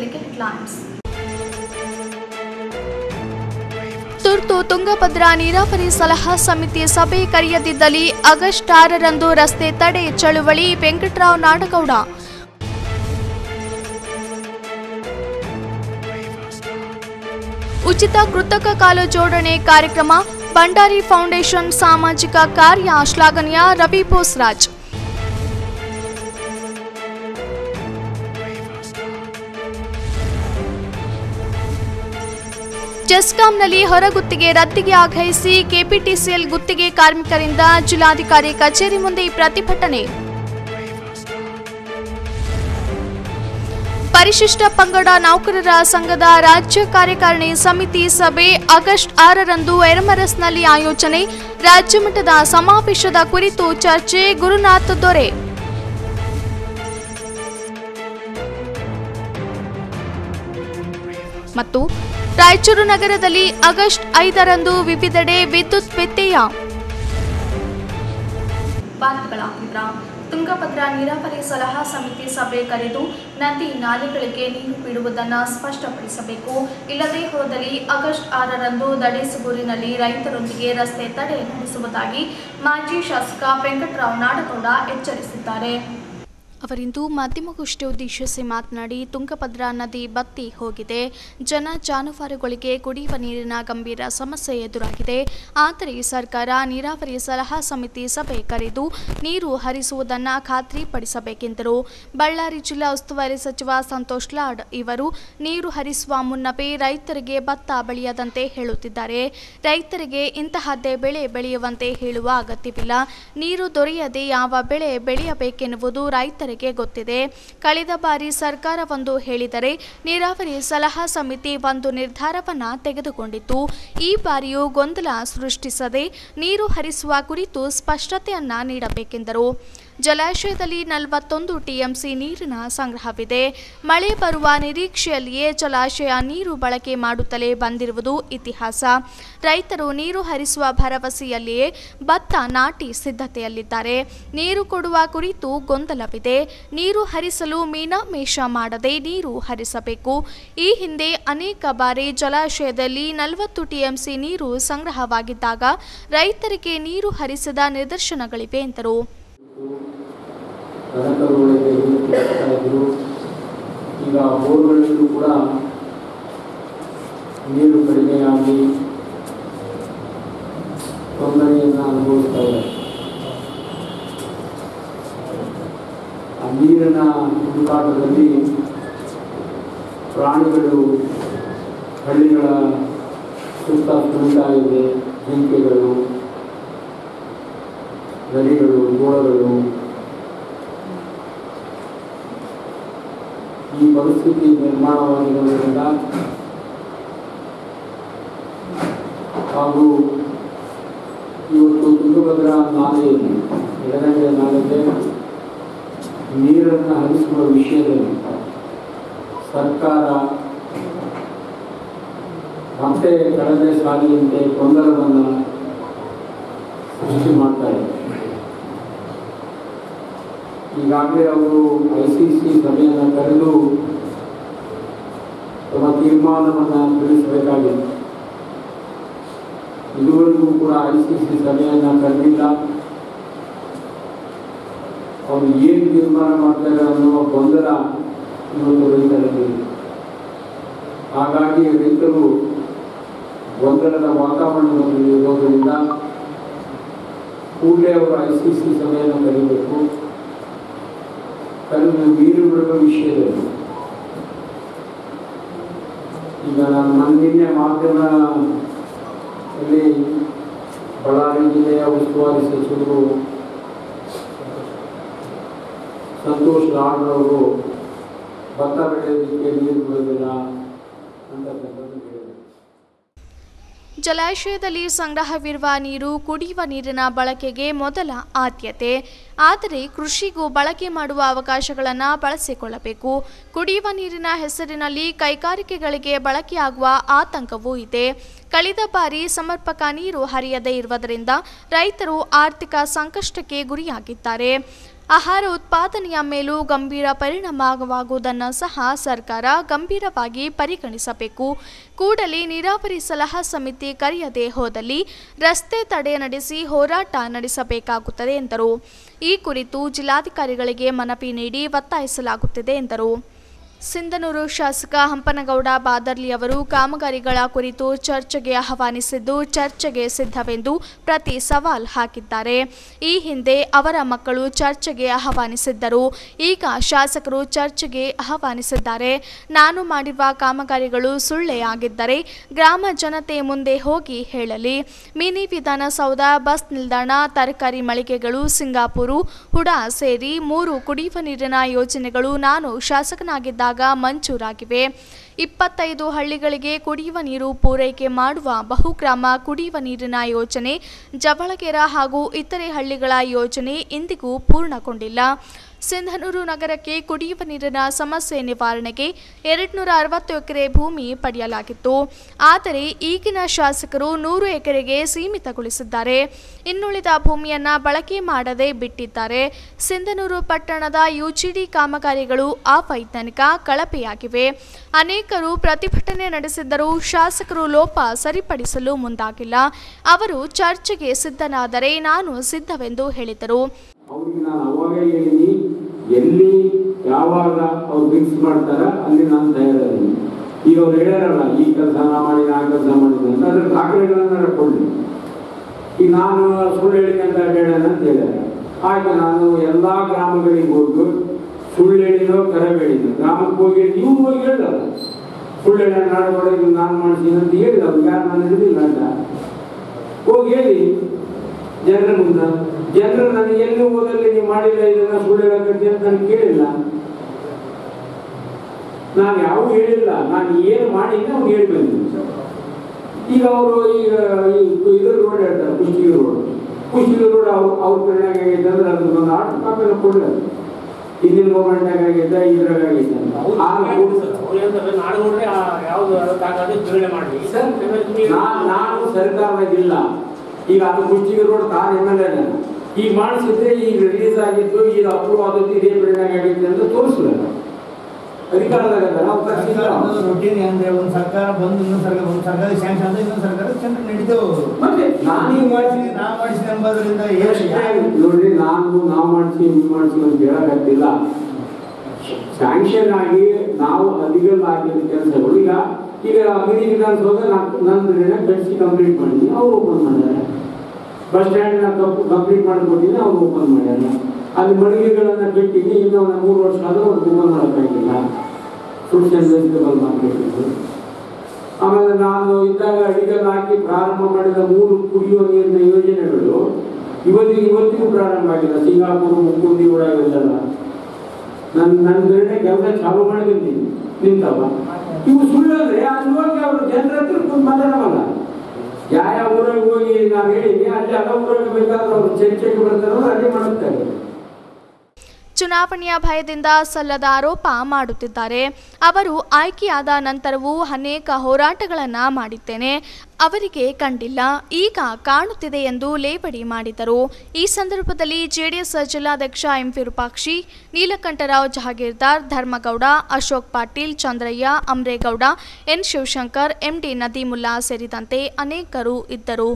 ಮೊದಲಿಗೆ ಹೆಡ್ಲೈನ್ಸ್ ತುರ್ತು ತುಂಗಭದ್ರಾ ನೀರಾವರಿ ಸಲಹಾ ಸಮಿತಿ ಸಭೆ ಕರೆಯದಿದ್ದಲ್ಲಿ ಆಗಸ್ಟ್ ಆರರಂದು ರಸ್ತೆ ತಡೆ ಚಳುವಳಿ ವೆಂಕಟರಾವ್ ನಾಡಗೌಡ ಉಚಿತ ಕೃತಕ ಕಾಲು ಜೋಡಣೆ ಕಾರ್ಯಕ್ರಮ ಭಂಡಾರಿ ಫೌಂಡೇಶನ್ ಸಾಮಾಜಿಕ ಕಾರ್ಯ ಶ್ಲಾಘನೀಯ ರವಿ ಬೋಸ್ರಾಜ್ ಜೆಸ್ಕಾಂನಲ್ಲಿ ಹೊರಗುತ್ತಿಗೆ ರದ್ದಿಗೆ ಆಗ್ರಹಿಸಿ ಕೆಪಿಟಿಸಿಎಲ್ ಗುತ್ತಿಗೆ ಕಾರ್ಮಿಕರಿಂದ ಜಿಲ್ಲಾಧಿಕಾರಿ ಕಚೇರಿ ಮುಂದೆ ಪ್ರತಿಭಟನೆ ಪರಿಶಿಷ್ಟ ಪಂಗಡ ನೌಕರರ ಸಂಘದ ರಾಜ್ಯ ಕಾರ್ಯಕಾರಿಣಿ ಸಮಿತಿ ಸಭೆ ಆಗಸ್ಟ್ ಆರರಂದು ಎರ್ಮರಸ್ನಲ್ಲಿ ಆಯೋಜನೆ ರಾಜ್ಯಮಟ್ಟದ ಸಮಾವೇಶದ ಕುರಿತು ಚರ್ಚೆ ಗುರುನಾಥ್ ದೊರೆ ಮತ್ತು ರಾಯಚೂರು ನಗರದಲ್ಲಿ ಆಗಸ್ಟ್ ಐದರಂದು ವಿವಿಧೆಡೆ ವಿದ್ಯುತ್ ವ್ಯತ್ಯಯ ವಾರ್ತೆಗಳ ವಿವರ ತುಂಗಭದ್ರಾ ನೀರಾವರಿ ಸಲಹಾ ಸಮಿತಿ ಸಭೆ ಕರೆದು ನದಿ ನಾಲೆಗಳಿಗೆ ನೀರು ಬಿಡುವುದನ್ನು ಸ್ಪಷ್ಟಪಡಿಸಬೇಕು ಇಲ್ಲದೇ ಹೋದಲ್ಲಿ ಆಗಸ್ಟ್ ಆರರಂದು ದಡೇಸುಗೂರಿನಲ್ಲಿ ರೈತರೊಂದಿಗೆ ರಸ್ತೆ ತಡೆ ನಡೆಸುವುದಾಗಿ ಮಾಜಿ ಶಾಸಕ ವೆಂಕಟರಾವ್ ನಾಡಗೌಡ ಎಚ್ಚರಿಸಿದ್ದಾರೆ ಅವರಿಂದು ಮಾಧ್ಯಮಗೋಷ್ಠಿ ಉದ್ದೇಶಿಸಿ ಮಾತನಾಡಿ ತುಂಗಭದ್ರಾ ನದಿ ಬತ್ತಿ ಹೋಗಿದೆ ಜನ ಜಾನುವಾರುಗಳಿಗೆ ಕುಡಿಯುವ ನೀರಿನ ಗಂಭೀರ ಸಮಸ್ಯೆ ಎದುರಾಗಿದೆ ಆದರೆ ಸರ್ಕಾರ ನೀರಾವರಿ ಸಲಹಾ ಸಮಿತಿ ಸಭೆ ಕರೆದು ನೀರು ಹರಿಸುವುದನ್ನು ಖಾತ್ರಿಪಡಿಸಬೇಕೆಂದರು ಬಳ್ಳಾರಿ ಜಿಲ್ಲಾ ಉಸ್ತುವಾರಿ ಸಚಿವ ಸಂತೋಷ್ ಲಾಡ್ ಇವರು ನೀರು ಹರಿಸುವ ಮುನ್ನವೇ ರೈತರಿಗೆ ಭತ್ತ ಬೆಳೆಯದಂತೆ ಹೇಳುತ್ತಿದ್ದಾರೆ ರೈತರಿಗೆ ಇಂತಹದ್ದೇ ಬೆಳೆ ಬೆಳೆಯುವಂತೆ ಹೇಳುವ ಅಗತ್ಯವಿಲ್ಲ ನೀರು ದೊರೆಯದೆ ಯಾವ ಬೆಳೆ ಬೆಳೆಯಬೇಕೆನ್ನುವುದು ರೈತರಿಗೆ ಗೊತ್ತಿದೆ ಕಳೆದ ಬಾರಿ ಸರ್ಕಾರವೊಂದು ಹೇಳಿದರೆ ನೀರಾವರಿ ಸಲಹಾ ಸಮಿತಿ ಒಂದು ನಿರ್ಧಾರವನ್ನ ತೆಗೆದುಕೊಂಡಿತ್ತು ಈ ಬಾರಿಯೂ ಗೊಂದಲ ಸೃಷ್ಟಿಸದೆ ನೀರು ಹರಿಸುವ ಕುರಿತು ಸ್ಪಷ್ಟತೆಯನ್ನ ನೀಡಬೇಕೆಂದರು ಜಲಾಶಯದಲ್ಲಿ ನಲವತ್ತೊಂದು ಟಿಎಂಸಿ ನೀರಿನ ಸಂಗ್ರಹವಿದೆ ಮಳೆ ಬರುವ ನಿರೀಕ್ಷೆಯಲ್ಲಿಯೇ ಜಲಾಶಯ ನೀರು ಬಳಕೆ ಮಾಡುತ್ತಲೇ ಬಂದಿರುವುದು ಇತಿಹಾಸ ರೈತರು ನೀರು ಹರಿಸುವ ಭರವಸೆಯಲ್ಲಿಯೇ ಭತ್ತ ನಾಟಿ ಸಿದ್ಧತೆಯಲ್ಲಿದ್ದಾರೆ ನೀರು ಕೊಡುವ ಕುರಿತು ಗೊಂದಲವಿದೆ ನೀರು ಹರಿಸಲು ಮೀನಾಮೇಷ ಮಾಡದೆ ನೀರು ಹರಿಸಬೇಕು ಈ ಹಿಂದೆ ಅನೇಕ ಬಾರಿ ಜಲಾಶಯದಲ್ಲಿ ನಲವತ್ತು ಟಿಎಂಸಿ ನೀರು ಸಂಗ್ರಹವಾಗಿದ್ದಾಗ ರೈತರಿಗೆ ನೀರು ಹರಿಸದ ನಿದರ್ಶನಗಳಿವೆ ಎಂದರು ದನಕರುಗಳಿಗೆ ನೀರು ಕೊಡ್ತಾ ಇದ್ರು ಈಗ ಬೋರ್ಗಳಲ್ಲೂ ಕೂಡ ನೀರು ಕಡಿಮೆಯಾಗಿ ತೊಂದರೆಯನ್ನು ಅನುಭವಿಸ್ತಾ ಇದೆ ಆ ನೀರಿನ ಹುಡುಕಾಟದಲ್ಲಿ ಪ್ರಾಣಿಗಳು ಹಳ್ಳಿಗಳ ಸುತ್ತ ತುಳಿತಾ ಇದೆ ಜಿಂಕೆಗಳು ನರಿಗಳು ಮೋಳಗಳು ಈ ಪರಿಸ್ಥಿತಿ ನಿರ್ಮಾಣವಾಗಿರುವುದರಿಂದ ಹಾಗೂ ಇವತ್ತು ತುಂಗಭದ್ರಾ ನಾಲೆಯಲ್ಲಿ ಎಡದಂಡೆ ನಾಲೆಗೆ ನೀರನ್ನು ಹರಿಸುವ ವಿಷಯದಲ್ಲಿ ಸರ್ಕಾರ ಮತ್ತೆ ಕಳೆದ ಸಾಲಿನಂತೆ ಗೊಂದಲವನ್ನು ಸೃಷ್ಟಿ ಮಾಡ್ತಾ ಇದೆ ಈಗಾಗಲೇ ಅವರು ಐ ಸಿ ಸಿ ಸಭೆಯನ್ನು ಕರೆದು ತಮ್ಮ ತೀರ್ಮಾನವನ್ನು ತಿಳಿಸಬೇಕಾಗಿದೆ ಇದುವರೆಗೂ ಕೂಡ ಐ ಸಿ ಸಿ ಸಭೆಯನ್ನು ಕರೆದಿಲ್ಲ ಅವರು ಏನು ತೀರ್ಮಾನ ಮಾಡ್ತಾರೆ ಅನ್ನುವ ಗೊಂದಲ ಇವತ್ತು ರೈತರಲ್ಲಿ ಹಾಗಾಗಿ ರೈತರು ಗೊಂದಲದ ವಾತಾವರಣದಲ್ಲಿ ಇರೋದರಿಂದ ಕೂಡಲೇ ಅವರು ಐ ಸಿ ಸಿ ಸಭೆಯನ್ನು ಕರೀಬೇಕು ಕರೆದು ನೀರು ಬಿಡುವ ವಿಷಯದಲ್ಲಿ ಈಗ ನಾನು ಮೊನ್ನೆ ಮಾಧ್ಯಮದಲ್ಲಿ ಬಳ್ಳಾರಿ ಜಿಲ್ಲೆಯ ಉಸ್ತುವಾರಿ ಸಚಿವರು ಸಂತೋಷ್ ಲಾಡ್ ಅವರು ಭತ್ತ ಬೆಳೆಯೋದಕ್ಕೆ ನೀರು ಬಿಡೋದಿಲ್ಲ ಅಂತಕ್ಕಂಥದ್ದು ಹೇಳಿದರು ಜಲಾಶಯದಲ್ಲಿ ಸಂಗ್ರಹವಿರುವ ನೀರು ಕುಡಿಯುವ ನೀರಿನ ಬಳಕೆಗೆ ಮೊದಲ ಆದ್ಯತೆ ಆದರೆ ಕೃಷಿಗೂ ಬಳಕೆ ಮಾಡುವ ಅವಕಾಶಗಳನ್ನು ಬಳಸಿಕೊಳ್ಳಬೇಕು ಕುಡಿಯುವ ನೀರಿನ ಹೆಸರಿನಲ್ಲಿ ಕೈಗಾರಿಕೆಗಳಿಗೆ ಬಳಕೆಯಾಗುವ ಆತಂಕವೂ ಇದೆ ಕಳೆದ ಬಾರಿ ಸಮರ್ಪಕ ನೀರು ಹರಿಯದೇ ಇರುವುದರಿಂದ ರೈತರು ಆರ್ಥಿಕ ಸಂಕಷ್ಟಕ್ಕೆ ಗುರಿಯಾಗಿದ್ದಾರೆ ಆಹಾರ ಉತ್ಪಾದನೆಯ ಮೇಲೂ ಗಂಭೀರ ಪರಿಣಾಮವಾಗುವುದನ್ನು ಸಹ ಸರ್ಕಾರ ಗಂಭೀರವಾಗಿ ಪರಿಗಣಿಸಬೇಕು ಕೂಡಲೇ ನೀರಾವರಿ ಸಲಹಾ ಸಮಿತಿ ಕರೆಯದೆ ಹೋದಲ್ಲಿ ರಸ್ತೆ ತಡೆ ನಡೆಸಿ ಹೋರಾಟ ನಡೆಸಬೇಕಾಗುತ್ತದೆ ಎಂದರು ಈ ಕುರಿತು ಜಿಲ್ಲಾಧಿಕಾರಿಗಳಿಗೆ ಮನವಿ ನೀಡಿ ಒತ್ತಾಯಿಸಲಾಗುತ್ತಿದೆ ಎಂದರು ಸಿಂಧನೂರು ಶಾಸಕ ಹಂಪನಗೌಡ ಬಾದರ್ಲಿ ಅವರು ಕಾಮಗಾರಿಗಳ ಕುರಿತು ಚರ್ಚೆಗೆ ಆಹ್ವಾನಿಸಿದ್ದು ಚರ್ಚೆಗೆ ಸಿದ್ಧವೆಂದು ಪ್ರತಿ ಸವಾಲ್ ಹಾಕಿದ್ದಾರೆ ಈ ಹಿಂದೆ ಅವರ ಮಕ್ಕಳು ಚರ್ಚೆಗೆ ಆಹ್ವಾನಿಸಿದ್ದರು ಈಗ ಶಾಸಕರು ಚರ್ಚೆಗೆ ಆಹ್ವಾನಿಸಿದ್ದಾರೆ ನಾನು ಮಾಡಿರುವ ಕಾಮಗಾರಿಗಳು ಸುಳ್ಳೇ ಆಗಿದ್ದರೆ ಗ್ರಾಮ ಜನತೆ ಮುಂದೆ ಹೋಗಿ ಹೇಳಲಿ ಮಿನಿ ವಿಧಾನಸೌಧ ಬಸ್ ನಿಲ್ದಾಣ ತರಕಾರಿ ಮಳಿಗೆಗಳು ಸಿಂಗಾಪುರು ಹುಡಾ ಸೇರಿ ಮೂರು ಕುಡಿಯುವ ನೀರಿನ ಯೋಜನೆಗಳು ನಾನು ಶಾಸಕನಾಗಿದ್ದಾಗ ಮಂಜೂರಾಗಿವೆ ಇಪ್ಪತ್ತೈದು ಹಳ್ಳಿಗಳಿಗೆ ಕುಡಿಯುವ ನೀರು ಪೂರೈಕೆ ಮಾಡುವ ಬಹುಗ್ರಾಮ ಕುಡಿಯುವ ನೀರಿನ ಯೋಜನೆ ಜವಳಗೆರ ಹಾಗೂ ಇತರೆ ಹಳ್ಳಿಗಳ ಯೋಜನೆ ಇಂದಿಗೂ ಪೂರ್ಣಗೊಂಡಿಲ್ಲ ಸಿಂಧನೂರು ನಗರಕ್ಕೆ ಕುಡಿಯುವ ನೀರಿನ ಸಮಸ್ಯೆ ನಿವಾರಣೆಗೆ ಎರಡುನೂರ ಅರವತ್ತು ಎಕರೆ ಭೂಮಿ ಪಡೆಯಲಾಗಿತ್ತು ಆದರೆ ಈಗಿನ ಶಾಸಕರು ನೂರು ಎಕರೆಗೆ ಸೀಮಿತಗೊಳಿಸಿದ್ದಾರೆ ಇನ್ನುಳಿದ ಭೂಮಿಯನ್ನ ಬಳಕೆ ಮಾಡದೆ ಬಿಟ್ಟಿದ್ದಾರೆ ಸಿಂಧನೂರು ಪಟ್ಟಣದ ಯುಜಿಡಿ ಕಾಮಗಾರಿಗಳು ಅವೈಜ್ಞಾನಿಕ ಕಳಪೆಯಾಗಿವೆ ಅನೇಕರು ಪ್ರತಿಭಟನೆ ನಡೆಸಿದ್ದರೂ ಶಾಸಕರು ಲೋಪ ಸರಿಪಡಿಸಲು ಮುಂದಾಗಿಲ್ಲ ಅವರು ಚರ್ಚೆಗೆ ಸಿದ್ಧನಾದರೆ ನಾನು ಸಿದ್ಧವೆಂದು ಹೇಳಿದರು ಅವ್ರಿಗೆ ನಾನು ಅವಾಗೇ ಹೇಳಿನಿ ಎಲ್ಲಿ ಯಾವಾಗ ಅವ್ರು ಫಿಕ್ಸ್ ಮಾಡ್ತಾರ ಅಲ್ಲಿ ನಾನು ತಯಾರಿದ್ದೀನಿ ಈಗ ಅವ್ರು ಹೇಳ್ಯಾರಲ್ಲ ಈ ಕೆಲಸ ನಾ ಮಾಡಿದ ಆ ಕೆಲಸ ಮಾಡಿದ ಅಂತ ಅದ್ರ ದಾಖಲೆಗಳನ್ನ ಕೊಡ್ಲಿ ಈಗ ನಾನು ಸುಳ್ಳು ಹೇಳಿಕೆ ಅಂತ ಹೇಳೋಣ ಅಂತ ಹೇಳ್ಯಾರ ಆಯ್ತು ನಾನು ಎಲ್ಲಾ ಗ್ರಾಮಗಳಿಗೆ ಹೋಗಿ ಸುಳ್ಳು ಹೇಳಿನೋ ಕರೆ ಹೇಳಿನೋ ಗ್ರಾಮಕ್ಕೆ ಹೋಗಿ ನೀವು ಹೋಗಿ ಹೇಳಿದಲ್ಲ ಸುಳ್ಳು ಹೇಳ ನಾಡೊಳಗೆ ನಾನು ಮಾಡ್ತೀನಿ ಅಂತ ಹೇಳಿದ ಅವ್ರು ಯಾರು ನಾನು ಹಿಡಿದಿಲ್ಲ ಅಂತ ಹೋಗಿ ಹೇಳಿ ಜನರ ಮುಂದೆ ಜನರು ನನಗೆ ಎಲ್ಲಿ ಓದಲ್ಲಿ ನೀವು ಮಾಡಿಲ್ಲ ಇದನ್ನ ಸುಳ್ಳು ಹೇಳಕತ್ತಿ ಅಂತ ನನಗೆ ಕೇಳಿಲ್ಲ ನಾನು ಯಾವ ಹೇಳಿಲ್ಲ ನಾನು ಏನು ಮಾಡಿದ್ದೆ ಅವ್ನು ಹೇಳಿ ಬಂದಿದ್ದೀನಿ ಈಗ ಅವರು ಈಗ ಈ ಇದ್ರ ರೋಡ್ ಹೇಳ್ತಾರೆ ಕುಷ್ಟಿಗೆ ರೋಡ್ ಕುಷ್ಟಿಗೆ ರೋಡ್ ಅವ್ರ ಅವ್ರ ಕಡೆಯಾಗ ಆಗೈತೆ ಅಂದ್ರೆ ಅದನ್ನ ಒಂದು ಆರ್ಟ್ ಕಾಪಿನ ಕೊಡಲ್ಲ ಹಿಂದಿನ ಗೌರ್ಮೆಂಟ್ನಾಗ ಆಗೈತೆ ಇದ್ರಾಗ ಆಗೈತೆ ಆಗ ಕೊಡು. ನಾಡುಗೌಡ್ರೆ ಯಾವ್ದು ಅದಕ್ಕಾಗದೆ ಜೋಡಣೆ ಮಾಡಿ ಸರ್, ನಾ- ನಾನು ಸರ್ಕಾರದಾಗಿಲ್ಲ ಈಗ ಅದು ಕುಷ್ಟಿಗೆ ರೋಡ್ ತಾನು ಎಮ್ ಎಲ್ ಎ ಈಗ ಮಾಡಿಸಿದ್ರೆ ಈಗ ರಿಲೀಸ್ ಆಗಿತ್ತು ಈಗ ಅಪ್ರೂವ್ ಆದದ್ದು ಇದೇ ಬಿಲ್ಡಿಂಗ್ ಆಗೈತೆ ಅಂತ ತೋರಿಸಲ್ಲ ಅಧಿಕಾರದಾಗ ನಾವು ತರ್ಸಿಲ್ಲ ರೊಟೀನ್ ಅಂದ್ರೆ ಒಂದು ಸರ್ಕಾರ ಬಂದು ಇನ್ನೊಂದು ಸರ್ಕಾರ ಒಂದು ಸರ್ಕಾರ ಶಾಂಕ್ಷನ್ ಅಂದ್ರೆ ಇನ್ನೊಂದು ಸರ್ಕಾರ ಚಂದ್ರ ನಡೀತೇವೆ ಮತ್ತೆ ನಾನೀಗ ಮಾಡಿಸಿ ನಾ ಮಾಡಿಸಿ ಎಂಬುದರಿಂದ ಏನು ನೋಡ್ರಿ ನಾನು ನಾವು ಮಾಡಿಸಿ ನೀವು ಮಾಡಿಸಿ ಅಂತ ಹೇಳಕತ್ತಿಲ್ಲ ಸ್ಯಾಂಕ್ಷನ್ ಆಗಿ ನಾವು ಅಧಿಗಲ್ ಆಗಿದ್ದ ಕೆಲಸಗಳು ಈಗ ಈಗ ಮಿನಿ ವಿಧಾನಸೌಧ ನಂದು ಕಳಿಸಿ ಕಂಪ್ಲೀಟ್ ಮಾಡಿದ್ದೀನಿ ಅವ್ರು ಓಪನ್ ಮಾಡ್ಯಾರ ಬಸ್ ಸ್ಟ್ಯಾಂಡ್ ನ ಕಂಪ್ಲೀಟ್ ಮಾಡಿಕೊಟ್ಟಿದ್ದೀನಿ ಅವ್ರು ಓಪನ್ ಮಾಡ್ಯಾರ ಅಲ್ಲಿ ಮಳಿಗೆಗಳನ್ನ ಬಿಟ್ಟಿನಿ ಇನ್ನು ಒಂದು ಮೂರು ವರ್ಷ ಆದ್ರೂ ಒಂದು ಓಪನ್ ಮಾಡೋಕ್ಕಾಗಿಲ್ಲ ಫ್ರೂಟ್ಸ್ ಅಂಡ್ ವೆಜಿಟೇಬಲ್ ಮಾರ್ಕೆಟ್ ಇತ್ತು ಆಮೇಲೆ ನಾನು ಇದ್ದಾಗ ಅಡಿಗಲ್ ಹಾಕಿ ಪ್ರಾರಂಭ ಮಾಡಿದ ಮೂರು ಕುಡಿಯುವ ನೀರಿನ ಯೋಜನೆಗಳು ಇವತ್ತಿಗೆ ಇವತ್ತಿಗೂ ಪ್ರಾರಂಭ ಆಗಿಲ್ಲ ಸಿಂಗಾಪುರ ಮುಕ್ಕುಂದಿ ಊರಾಗೆಲ್ಲ ನನ್ನ ನನ್ನ ಬೇರೆ ಕೆಲಸ ಚಾಲು ಮಾಡಿ ಬಂದೀನಿ ನಿಂತವ ಇವು ಸುಳ್ಳಂದ್ರೆ ಅಲ್ಲಿ ಹೋಗಿ ಅವರು ಜನರ ಹತ್ರ ಕುಂತು ಮಾತಾಡವಲ್ಲ ಯಾವ ಯಾವ ಊರಿಗೆ ಹೋಗಿ ನಾವು ಹೇಳಿದ್ವಿ ಅಲ್ಲಿ ಅದ ಊರಿಗೆ ಬೇಕಾದ್ರೆ ಅವ್ರು ಚರ್ಚೆಗೆ ಬರ್ತಾರೋ ಅದೇ ಮಾಡುತ್ತಾರೆ ಚುನಾವಣೆಯ ಭಯದಿಂದ ಸಲ್ಲದ ಆರೋಪ ಮಾಡುತ್ತಿದ್ದಾರೆ ಅವರು ಆಯ್ಕೆಯಾದ ನಂತರವೂ ಅನೇಕ ಹೋರಾಟಗಳನ್ನು ಮಾಡಿದ್ದೇನೆ ಅವರಿಗೆ ಕಂಡಿಲ್ಲ ಈಗ ಕಾಣುತ್ತಿದೆ ಎಂದು ಲೇವಡಿ ಮಾಡಿದರು ಈ ಸಂದರ್ಭದಲ್ಲಿ ಜೆಡಿಎಸ್ ಜಿಲ್ಲಾಧ್ಯಕ್ಷ M Virupakshi Neelakantarao Jahagirdar Dharmagowda Ashok Patil Chandrayya Amregowda N Shivashankar MD Nadeemulla ಸೇರಿದಂತೆ ಅನೇಕರು ಇದ್ದರು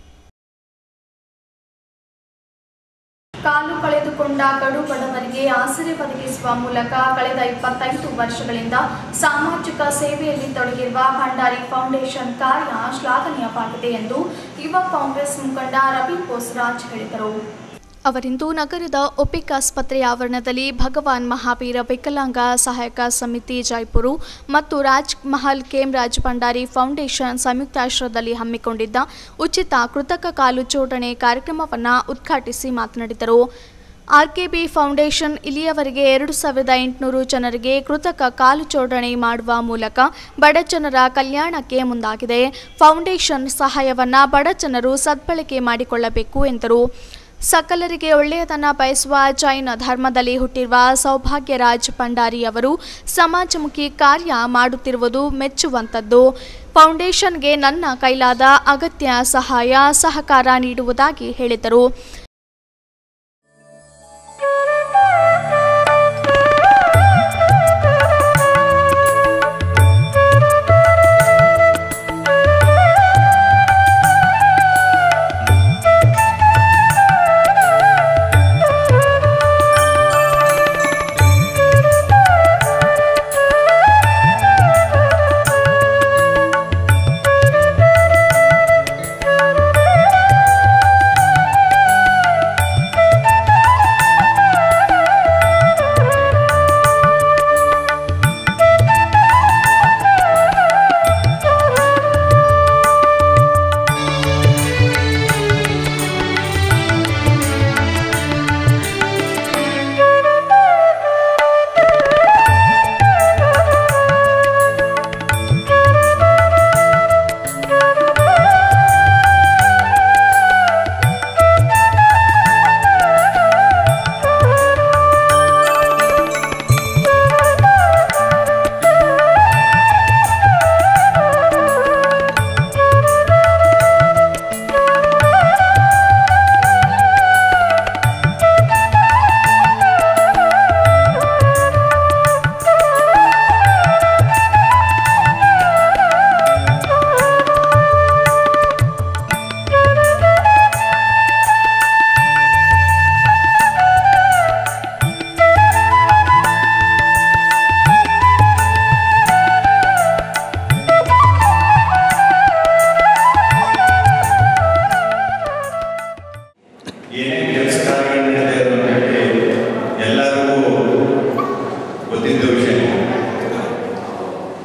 ಕಾಲು ಕಳೆದುಕೊಂಡ ಕಡು ಬಡವರಿಗೆ ಆಸರೆ ಒದಗಿಸುವ ಮೂಲಕ ಕಳೆದ ಇಪ್ಪತ್ತೈದು ವರ್ಷಗಳಿಂದ ಸಾಮಾಜಿಕ ಸೇವೆಯಲ್ಲಿ ತೊಡಗಿರುವ ಭಂಡಾರಿ ಫೌಂಡೇಶನ್ ಕಾರ್ಯ ಶ್ಲಾಘನೀಯವಾಗಿದೆ ಎಂದು ಯುವ ಕಾಂಗ್ರೆಸ್ ಮುಖಂಡ ರವಿ ಬೋಸರಾಜ್ ಹೇಳಿದರು ಅವರಿಂದು ನಗರದ ಒಪಿಕ್ ಆಸ್ಪತ್ರೆ ಆವರಣದಲ್ಲಿ ಭಗವಾನ್ ಮಹಾವೀರ ವಿಕಲಾಂಗ ಸಹಾಯಕ ಸಮಿತಿ ಜೈಪುರು ಮತ್ತು ರಾಜ್ ಮಹಲ್ ಕೇಮ್ರಾಜ್ ಭಂಡಾರಿ ಫೌಂಡೇಶನ್ ಸಂಯುಕ್ತಾಶ್ರಯದಲ್ಲಿ ಹಮ್ಮಿಕೊಂಡಿದ್ದ ಉಚಿತ ಕೃತಕ ಕಾಲು ಜೋಡಣೆ ಕಾರ್ಯಕ್ರಮವನ್ನು ಉದ್ಘಾಟಿಸಿ ಮಾತನಾಡಿದರು ಆರ್ಕೆಬಿ ಫೌಂಡೇಶನ್ ಇಲ್ಲಿಯವರೆಗೆ ಎರಡು ಸಾವಿರದ ಎಂಟುನೂರು ಜನರಿಗೆ ಕೃತಕ ಕಾಲು ಜೋಡಣೆ ಮಾಡುವ ಮೂಲಕ ಬಡಜನರ ಕಲ್ಯಾಣಕ್ಕೆ ಮುಂದಾಗಿದೆ ಫೌಂಡೇಶನ್ ಸಹಾಯವನ್ನು ಬಡಜನರು ಸದ್ಬಳಕೆ ಮಾಡಿಕೊಳ್ಳಬೇಕು ಎಂದರು ಸಕಲರಿಗೆ ಒಳ್ಳೆಯದನ್ನು ಬಯಸುವ ಜೈನ ಧರ್ಮದಲ್ಲಿ ಹುಟ್ಟಿರುವ ಸೌಭಾಗ್ಯರಾಜ್ ಭಂಡಾರಿ ಅವರು ಸಮಾಜಮುಖಿ ಕಾರ್ಯ ಮಾಡುತ್ತಿರುವುದು ಮೆಚ್ಚುವಂಥದ್ದು ಫೌಂಡೇಶನ್ಗೆ ನನ್ನ ಕೈಲಾದ ಅಗತ್ಯ ಸಹಾಯ ಸಹಕಾರ ನೀಡುವುದಾಗಿ ಹೇಳಿದರು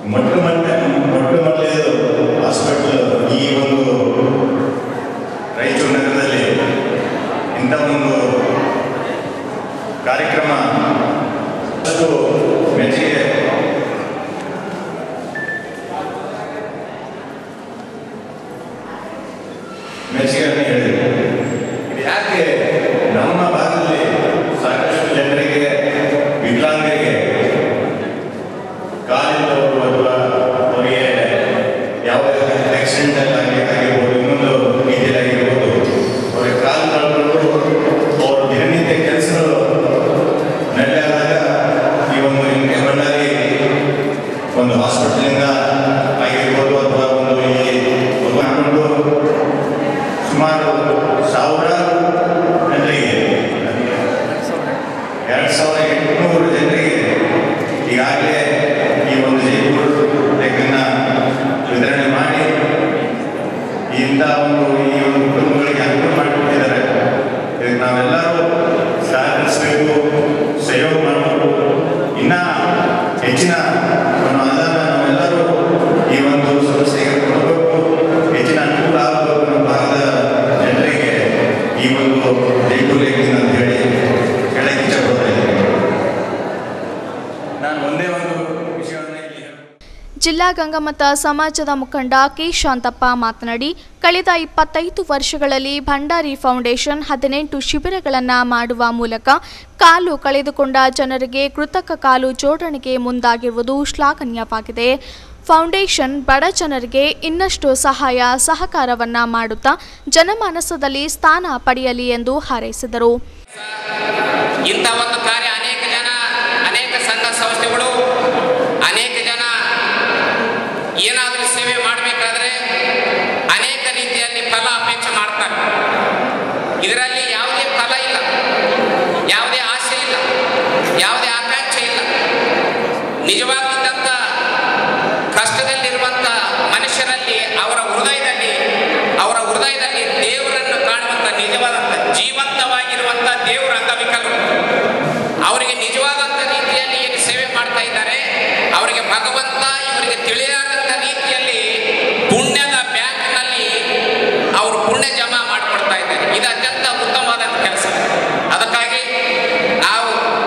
ಮೊಟ್ಟ ಮೊಟ್ಟ ಮೊಟ್ಟ ಮೊದಲನೇದು ಹಾಸ್ಪಿಟಲ್ ಈ ಒಂದು ರಾಯಚೂರು ನಗರದಲ್ಲಿ ಇಂಥ ಒಂದು ಕಾರ್ಯಕ್ರಮ ಅದು ಮೆಚ್ಚುಗೆ ಮೆಚ್ಚುಗೆಯನ್ನು ಹೇಳಿದೆ ಇದು ಯಾಕೆ ನಮ್ಮ ಭಾಗದಲ್ಲಿ ಸಾಕಷ್ಟು ಜನರಿಗೆ ವಿಕಲಾಂಗರಿಗೆ ಕಾಲಿದ್ದವರು ಅಥವಾ ಅವರಿಗೆ ಯಾವುದೇ ಆಕ್ಸಿಡೆಂಟ್ ಆಗಿ ಆಗಿರ್ಬೋದು ಇನ್ನೊಂದು ರೀತಿಯಲ್ಲಿ ಆಗಿರ್ಬೋದು ಅವರಿಗೆ ಕಾಲು ಕಳ್ಕೊಂಡು ಅವರು ದಿನನಿತ್ಯ ಕೆಲಸಗಳು ನಡೆದಾಗ ಈ ಒಂದು ನಿಮಗೆ ಬಳ್ಳಾರಿ ಒಂದು ಹಾಸ್ಪಿಟಲಿಂದ ಆಗಿರ್ಬೋದು ಅಥವಾ ಒಂದು ಈ ಮಾಡಿಕೊಂಡು ಸುಮಾರು ಸಾವಿರಾರು ಜನರಿಗೆ ಎರಡು ಸಾವಿರದ ಎಂಟುನೂರು ಜನರಿಗೆ ಈಗಾಗಲೇ ಈ ಒಂದು ಜೈಪುರ ಲೆಕ್ಕನ್ನ ವಿತರಣೆ ಮಾಡಿ ಇಂಥ ಒಂದು ಈ ಒಂದು ಕುಟುಂಬಗಳಿಗೆ ಅನುಕೂಲ ಮಾಡಿಕೊಟ್ಟಿದ್ದಾರೆ ಇದಕ್ಕೆ ನಾವೆಲ್ಲರೂ ಸಹಕರಿಸಬೇಕು ಸಹಯೋಗ ಮಾಡಬೇಕು ಇನ್ನ ಹೆಚ್ಚಿನ ಒಂದು ಅನುದಾನ ನಾವೆಲ್ಲರೂ ಈ ಒಂದು ಸಮಸ್ಯೆಗೆ ಕೊಡಬೇಕು ಹೆಚ್ಚಿನ ಅನುಕೂಲ ಆಗಬೇಕು ನಮ್ಮ ಭಾಗದ ಜನರಿಗೆ ಈ ಒಂದು ಜೈಪುರ ಲೆಕ್ಕ ಅಂತ ಹೇಳಿ ಹೇಳಕ್ಕೆ ಇಷ್ಟಪಡ್ತಾ ಇದ್ದೀನಿ ನಾನು ಒಂದೇ ಒಂದು ವಿಷಯವನ್ನು ಇಲ್ಲಿ ಹೇಳ್ತೀನಿ. ಜಿಲ್ಲಾ ಗಂಗಮತ ಸಮಾಜದ ಮುಖಂಡ ಕೆ ಶಾಂತಪ್ಪ ಮಾತನಾಡಿ ಕಳೆದ ಇಪ್ಪತ್ತೈದು ವರ್ಷಗಳಲ್ಲಿ ಭಂಡಾರಿ ಫೌಂಡೇಶನ್ ಹದಿನೆಂಟು ಶಿಬಿರಗಳನ್ನು ಮಾಡುವ ಮೂಲಕ ಕಾಲು ಕಳೆದುಕೊಂಡ ಜನರಿಗೆ ಕೃತಕ ಕಾಲು ಜೋಡಣೆಗೆ ಮುಂದಾಗಿರುವುದು ಶ್ಲಾಘನೀಯವಾಗಿದೆ ಫೌಂಡೇಶನ್ ಬಡ ಜನರಿಗೆ ಇನ್ನಷ್ಟು ಸಹಾಯ ಸಹಕಾರವನ್ನ ಮಾಡುತ್ತಾ ಜನಮಾನಸದಲ್ಲಿ ಸ್ಥಾನ ಪಡೆಯಲಿ ಎಂದು ಹಾರೈಸಿದರು ಇಂಥ ಒಂದು ಕಾರ್ಯ ಅನೇಕ ಜನ ಅನೇಕ ಸಂಘ ಸಂಸ್ಥೆಗಳು ಅನೇಕ ಜನ ಏನಾದರೂ ಸೇವೆ ಮಾಡಬೇಕಾದ್ರೆ ಅನೇಕ ರೀತಿಯಲ್ಲಿ ಫಲ ಅಪೇಕ್ಷೆ ಮಾಡ್ತಾರೆ ಇದರಲ್ಲಿ ಯಾವುದೇ ಫಲ ಇಲ್ಲ ಯಾವುದೇ ಆಸೆ ಇಲ್ಲ ಯಾವುದೇ ಆಕಾಂಕ್ಷೆ ಇಲ್ಲ ನಿಜವಾಗಿದ್ದಂಥ ಕಷ್ಟದಲ್ಲಿರುವಂಥ ಮನುಷ್ಯರಲ್ಲಿ ಅವರ ಹೃದಯದಲ್ಲಿ ಅವರ ಹೃದಯದಲ್ಲಿ ದೇವರನ್ನು ಕಾಣುವಂಥ ನಿಜವಾದಂಥ ಜೀವಂತವಾಗಿರುವಂಥ ದೇವರ ಅಂಗವಿಕಲರು ಅವರಿಗೆ ನಿಜವಾದಂಥ ರೀತಿಯಲ್ಲಿ ಏನು ಸೇವೆ ಮಾಡ್ತಾ ಇದ್ದಾರೆ ಅವರಿಗೆ ಭಗವಂತ ಇವರಿಗೆ ತಿಳಿಯಾದಂಥ ರೀತಿಯಲ್ಲಿ ಪುಣ್ಯದ ಬ್ಯಾಂಕ್ನಲ್ಲಿ ಅವರು ಪುಣ್ಯ ಜಮಾ ಮಾಡಿಕೊಡ್ತಾ ಇದ್ದಾರೆ ಇದು ಅತ್ಯಂತ ಉತ್ತಮವಾದಂಥ ಕೆಲಸ ಅದಕ್ಕಾಗಿ ನಾವು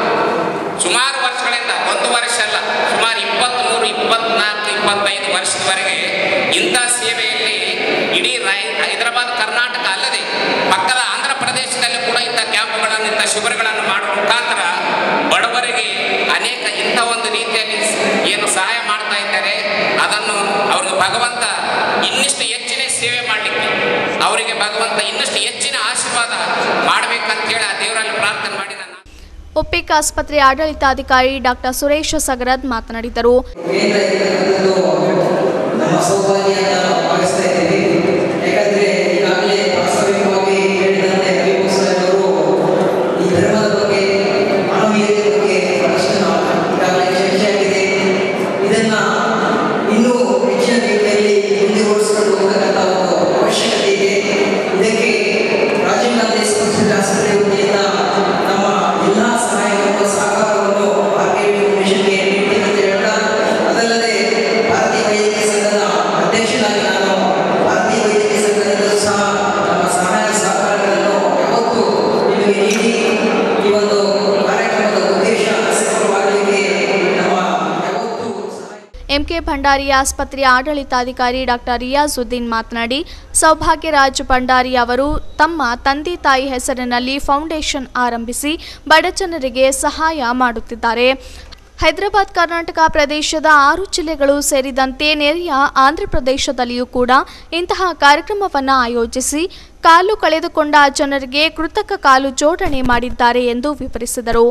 ಸುಮಾರು ವರ್ಷಗಳಿಂದ ಒಂದು ವರ್ಷ ಅಲ್ಲ ಸುಮಾರು ಇಪ್ಪತ್ತ್ಮೂರು ಇಪ್ಪತ್ನಾಲ್ಕು ಇಪ್ಪತ್ತೈದು ವರ್ಷದವರೆಗೆ ಇಂಥ ಸೇವೆಯಲ್ಲಿ ಇಡೀ ರೈ ಹೈದರಾಬಾದ್ ಕರ್ನಾಟಕ ಅಲ್ಲದೆ ಪಕ್ಕದ ಆಂಧ್ರ ಪ್ರದೇಶದಲ್ಲಿ ಕೂಡ ಇಂಥ ಕ್ಯಾಂಪ್ಗಳನ್ನು ಇಂಥ ಶಿಬಿರಗಳನ್ನು ಮಾಡುವ ಮುಖಾಂತರ ಬಡವರಿಗೆ ಅನೇಕ ಇಂಥ ಒಂದು ರೀತಿಯಲ್ಲಿ ಏನು ಸಹಾಯ ಮಾಡ್ತಾ ಇದ್ದಾರೆ ಅದನ್ನು ಅವ್ರಿಗೆ ಭಗವಂತ ಇನ್ನಿಷ್ಟು ಹೆಚ್ಚಿನ ಸೇವೆ ಮಾಡಲಿಕ್ಕೆ ಅವರಿಗೆ ಭಗವಂತ ಇನ್ನಷ್ಟು ಹೆಚ್ಚಿನ ಆಶೀರ್ವಾದ ಮಾಡಬೇಕಂತೇಳಿ ಆ ದೇವರಲ್ಲಿ ಪ್ರಾರ್ಥನೆ ಮಾಡಿ ನಾನು ಒಪ್ಪಿಕ ಆಸ್ಪತ್ರೆ ಆಡಳಿತಾಧಿಕಾರಿ ಡಾಕ್ಟರ್ ಸುರೇಶ ಸಗರದ್ ಮಾತನಾಡಿದರು ಕೇಂದ್ರ ಇರ್ತಕ್ಕಂಥದ್ದು ನಮ್ಮ ಸೌಭಾಗ್ಯ ಅಂತ ಭಾವಿಸ್ತಾ ಇದ್ದೀವಿ ಯಾಕಂದ್ರೆ ಈಗಾಗಲೇ ಪ್ರಾಸ್ತಾವಿಕವಾಗಿ ಹೇಳಿದಂತೆ ಹರಿಭೂಷ ಅವರು ಈ ಧರ್ಮದ ಬಗ್ಗೆ ಮಾನವೀಯತೆ ಬಗ್ಗೆ ಬಹಳಷ್ಟು ನಾವು ಈಗಾಗಲೇ ಚರ್ಚೆ ಆಗಿದೆ ಇದನ್ನ ಇನ್ನೂ ಹೆಚ್ಚಿನ ರೀತಿಯಲ್ಲಿ ಮುಂದುವರಿಸಿಕೊಂಡು ಹೋಗತಕ್ಕಂಥ ಒಂದು ಅವಶ್ಯಕತೆ ಇದೆ ಇದಕ್ಕೆ ರಾಜೀವ್ ಗಾಂಧಿ ಸಂಸ್ಕೃತಿ ಆಸ್ಪತ್ರೆ ವತಿಯಿಂದ ನಮ್ಮ ಎಲ್ಲ ಸಹಾಯ ಮತ್ತು ಸಹಕಾರವನ್ನು ಆರ್ ಕೆ ಫೌಂಡೇಶನ್ಗೆ ನೀಡ್ತೀನಿ ಅಂತ ಹೇಳ್ತಾ ಅದಲ್ಲದೆ ಭಾರತೀಯ ವೈದ್ಯಕೀಯ ಸಂಘದ ಅಧ್ಯಕ್ಷನಾಗಿ ನಾನು ಭಾರತೀಯ ವೈದ್ಯಕೀಯ ಸಂಘದಿಂದಲೂ ಸಹ ನಮ್ಮ ಸಹಾಯ ಸಹಕಾರಗಳನ್ನು ಯಾವತ್ತೂ ನಿಮಗೆ ನೀಡಿ ಈ ಒಂದು ಕಾರ್ಯಕ್ರಮದ ಉದ್ದೇಶ ಸಫಲವಾಗಲಿಕ್ಕೆ ನಮ್ಮ ಯಾವತ್ತೂ ಸಹಾಯ ಎಂಕೆ ಭಂಡಾರಿ ಆಸ್ಪತ್ರೆಯ ಆಡಳಿತಾಧಿಕಾರಿ ಡಾಕ್ಟರ್ ರಿಯಾಜುದ್ದೀನ್ ಮಾತನಾಡಿ ಸೌಭಾಗ್ಯರಾಜ್ ಭಂಡಾರಿ ಅವರು ತಮ್ಮ ತಂದೆ ತಾಯಿ ಹೆಸರಿನಲ್ಲಿ ಫೌಂಡೇಶನ್ ಆರಂಭಿಸಿ ಬಡಜನರಿಗೆ ಸಹಾಯ ಮಾಡುತ್ತಿದ್ದಾರೆ ಹೈದರಾಬಾದ್ ಕರ್ನಾಟಕ ಪ್ರದೇಶದ ಆರು ಜಿಲ್ಲೆಗಳು ಸೇರಿದಂತೆ ನೆರೆಯ ಆಂಧ್ರ ಪ್ರದೇಶದಲ್ಲಿಯೂ ಕೂಡ ಇಂತಹ ಕಾರ್ಯಕ್ರಮವನ್ನು ಆಯೋಜಿಸಿ ಕಾಲು ಕಳೆದುಕೊಂಡ ಜನರಿಗೆ ಕೃತಕ ಕಾಲು ಜೋಡಣೆ ಮಾಡಿದ್ದಾರೆ ಎಂದು ವಿವರಿಸಿದರು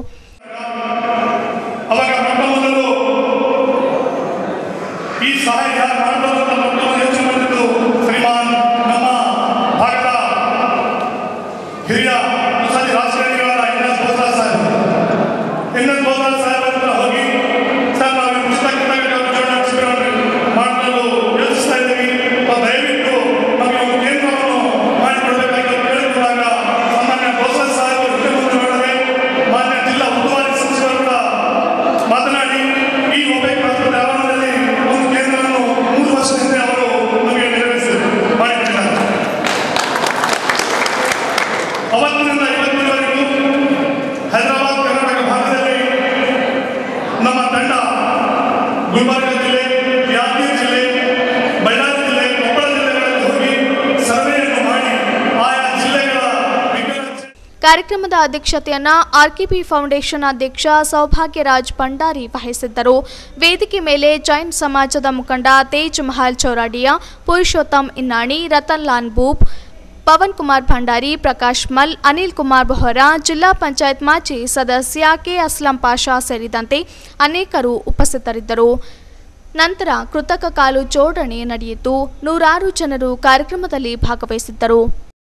ಅವಾಗ ಮೊಟ್ಟ ಮೊದಲು ಈ ಸಹಾಯ ಯಾರು ಮಾಡಬಹುದು ಅಂತ ಮೊಟ್ಟ ಮೊದಲು ಯೋಚನೆ ಮಾಡಿದ್ದು ಶ್ರೀಮಾನ್ ನಮ್ಮ ಭಾಗದ ಹಿರಿಯ ಮುಸಲಿ ರಾಜಕಾರಣಿಗಳಾದ N S Bosaraj Saheb N S Bosaraj Saheb ಹತ್ರ ಹೋಗಿ ಸರ್ ನಾವು ಈ ಪುಸ್ತಕ ಜೋಡಣೆ ಶಿಬಿರವನ್ನು ಮಾಡಲು ಯೋಚಿಸ್ತಾ ಇದ್ದೀವಿ ತಾವು ದಯವಿಟ್ಟು ನಮಗೆ ಒಂದು ಕೇಂದ್ರವನ್ನು ಮಾಡಿಕೊಡಬೇಕಾಗಿ ಅಂತ ಕೇಳಿಕೊಂಡಾಗ ಸಾಮಾನ್ಯ ಬೋಸರಾಜ್ ಸಾಹೇಬರು ಹಿಂದೆ ಮುಂದೆ ನೋಡದೆ ಮಾನ್ಯ ಜಿಲ್ಲಾ ಉಸ್ತುವಾರಿ ಸಚಿವರು ಕೂಡ ಮಾತನಾಡಿ ಈ ಮೊಬೈಲ್ ಆಸ್ಪತ್ರೆ ಆವರಣದಲ್ಲಿ ಒಂದು ಕಾರ್ಯಕ್ರಮದ ಅಧ್ಯಕ್ಷತೆಯನ್ನ ಆರ್ಕೆಬಿ ಫೌಂಡೇಶನ್ ಅಧ್ಯಕ್ಷ ಸೌಭಾಗ್ಯರಾಜ್ ಭಂಡಾರಿ ವಹಿಸಿದ್ದರು ವೇದಿಕೆ ಮೇಲೆ ಜೈನ್ ಸಮಾಜದ ಮುಖಂಡ ತೇಜ್ ಮಹಲ್ ಚೌರಾಡಿಯಾ ಪುರುಷೋತ್ತಮ್ ಇನ್ನಾಣಿ ರತನ್ ಲಾಲ್ ಬೂಬ್ ಪವನ್ ಕುಮಾರ್ ಭಂಡಾರಿ ಪ್ರಕಾಶ್ ಮಲ್ ಅನಿಲ್ ಕುಮಾರ್ ಬೊಹರಾ ಜಿಲ್ಲಾ ಪಂಚಾಯತ್ ಮಾಜಿ ಸದಸ್ಯ ಕೆ ಅಸ್ಲಂ ಪಾಷಾ ಸೇರಿದಂತೆ ಅನೇಕರು ಉಪಸ್ಥಿತರಿದ್ದರು ನಂತರ ಕೃತಕ ಕಾಲು ಜೋಡಣೆ ನಡೆಯಿತು ನೂರಾರು ಜನರು ಕಾರ್ಯಕ್ರಮದಲ್ಲಿ ಭಾಗವಹಿಸಿದ್ದರು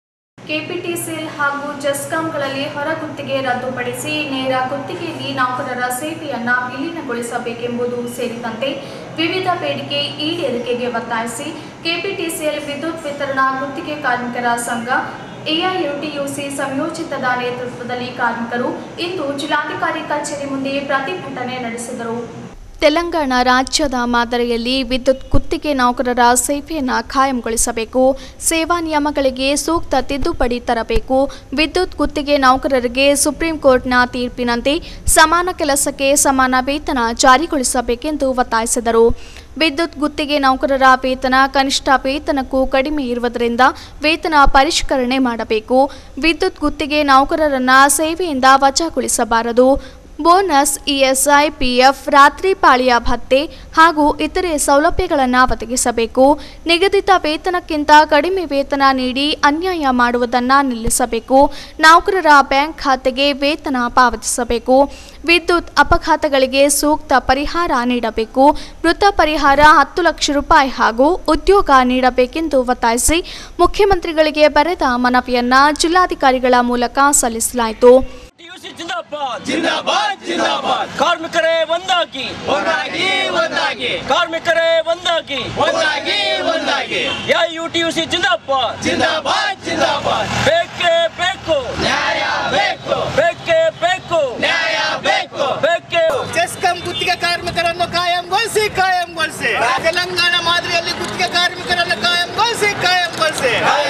ಕೆಪಿಟಿಸಿಎಲ್ ಹಾಗೂ ಜೆಸ್ಕಾಂಗಳಲ್ಲಿ ಹೊರ ಗುತ್ತಿಗೆ ರದ್ದುಪಡಿಸಿ ನೇರ ಗುತ್ತಿಗೆಯಲ್ಲಿ ನೌಕರರ ಸೇವೆಯನ್ನ ವಿಲೀನಗೊಳಿಸಬೇಕೆಂಬುದು ಸೇರಿದಂತೆ ವಿವಿಧ ಬೇಡಿಕೆ ಈಡೇರಿಕೆಗೆ ಒತ್ತಾಯಿಸಿ ಕೆಪಿಟಿಸಿಎಲ್ ವಿದ್ಯುತ್ ವಿತರಣಾ ಗುತ್ತಿಗೆ ಕಾರ್ಮಿಕರ ಸಂಘ ಎಐಯುಟಿಯುಸಿ ಸಂಯೋಜಿತದ ನೇತೃತ್ವದಲ್ಲಿ ಕಾರ್ಮಿಕರು ಇಂದು ಜಿಲ್ಲಾಧಿಕಾರಿ ಕಚೇರಿ ಮುಂದೆ ಪ್ರತಿಭಟನೆ ನಡೆಸಿದರು ತೆಲಂಗಾಣ ರಾಜ್ಯದ ಮಾದರಿಯಲ್ಲಿ ವಿದ್ಯುತ್ ಗುತ್ತಿಗೆ ನೌಕರರ ಸೇವೆಯನ್ನು ಖಾಯಂಗೊಳಿಸಬೇಕು ಸೇವಾ ನಿಯಮಗಳಿಗೆ ಸೂಕ್ತ ತಿದ್ದುಪಡಿ ತರಬೇಕು ವಿದ್ಯುತ್ ಗುತ್ತಿಗೆ ನೌಕರರಿಗೆ ಸುಪ್ರೀಂ ಕೋರ್ಟ್ನ ತೀರ್ಪಿನಂತೆ ಸಮಾನ ಕೆಲಸಕ್ಕೆ ಸಮಾನ ವೇತನ ಜಾರಿಗೊಳಿಸಬೇಕೆಂದು ಒತ್ತಾಯಿಸಿದರು ವಿದ್ಯುತ್ ಗುತ್ತಿಗೆ ನೌಕರರ ವೇತನ ಕನಿಷ್ಠ ವೇತನಕ್ಕೂ ಕಡಿಮೆ ಇರುವುದರಿಂದ ವೇತನ ಪರಿಷ್ಕರಣೆ ಮಾಡಬೇಕು ವಿದ್ಯುತ್ ಗುತ್ತಿಗೆ ನೌಕರರನ್ನ ಸೇವೆಯಿಂದ ವಜಾಗೊಳಿಸಬಾರದು ಬೋನಸ್ ಇಎಸ್ಐ ಪಿಎಫ್ ರಾತ್ರಿ ಪಾಳಿಯ ಭತ್ಯೆ ಹಾಗೂ ಇತರೆ ಸೌಲಭ್ಯಗಳನ್ನು ಒದಗಿಸಬೇಕು ನಿಗದಿತ ವೇತನಕ್ಕಿಂತ ಕಡಿಮೆ ವೇತನ ನೀಡಿ ಅನ್ಯಾಯ ಮಾಡುವುದನ್ನು ನಿಲ್ಲಿಸಬೇಕು ನೌಕರರ ಬ್ಯಾಂಕ್ ಖಾತೆಗೆ ವೇತನ ಪಾವತಿಸಬೇಕು ವಿದ್ಯುತ್ ಅಪಘಾತಗಳಿಗೆ ಸೂಕ್ತ ಪರಿಹಾರ ನೀಡಬೇಕು ಮೃತ ಪರಿಹಾರ ಹತ್ತು ಲಕ್ಷ ರೂಪಾಯಿ ಹಾಗೂ ಉದ್ಯೋಗ ನೀಡಬೇಕೆಂದು ಒತ್ತಾಯಿಸಿ ಮುಖ್ಯಮಂತ್ರಿಗಳಿಗೆ ಬರೆದ ಮನವಿಯನ್ನ ಜಿಲ್ಲಾಧಿಕಾರಿಗಳ ಮೂಲಕ ಸಲ್ಲಿಸಲಾಯಿತು ಟಿಯುಸಿ ಜಿಂದಾಬಾದ್ ಜಿಂದಾಬಾದ್ ಜಿಂದಾಬಾದ್ ಕಾರ್ಮಿಕರೇ ಒಂದಾಗಿ ಒಂದಾಗಿ ಒಂದಾಗಿ ಕಾರ್ಮಿಕರೇ ಒಂದಾಗಿ ಒಂದಾಗಿ ಒಂದಾಗಿ ಯುಟಿಯುಸಿ ಜಿಂದಾಬಾದ್ ಜಿಂದಾಬಾದ್ ಜಿಂದಾಬಾದ್ ಬೇಕೇ ಬೇಕು ನ್ಯಾಯ ಬೇಕು ಬೇಕೇ ಬೇಕು ನ್ಯಾಯ ಬೇಕು ಬೇಕೇ ಜೆಸ್ಕಾಂ ಗುತ್ತಿಗೆ ಕಾರ್ಮಿಕರನ್ನು ಕಾಯಂಗೊಳಿಸಿ ಕಾಯಂಗೊಳಿಸಿ ತೆಲಂಗಾಣ ಮಾದರಿಯಲ್ಲಿ ಗುತ್ತಿಗೆ ಕಾರ್ಮಿಕರನ್ನು ಕಾಯಂಗೊಳಿಸಿ ಕಾಯಂಗೊಳಿಸಿ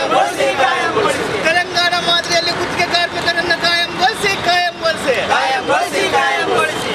ತೆಲಂಗಾಣ ಮಾದರಿಯಲ್ಲಿ ಗುತ್ತಿಗೆ ಕಾರ್ಮಿಕರನ್ನು ಕಾಯಂಗೊಳಿಸಿ ಕಾಯಂಗೊಳಿಸಿ ಕಾಯಂಗೊಳಿಸಿ ಕಾಯಂಗೊಳಿಸಿ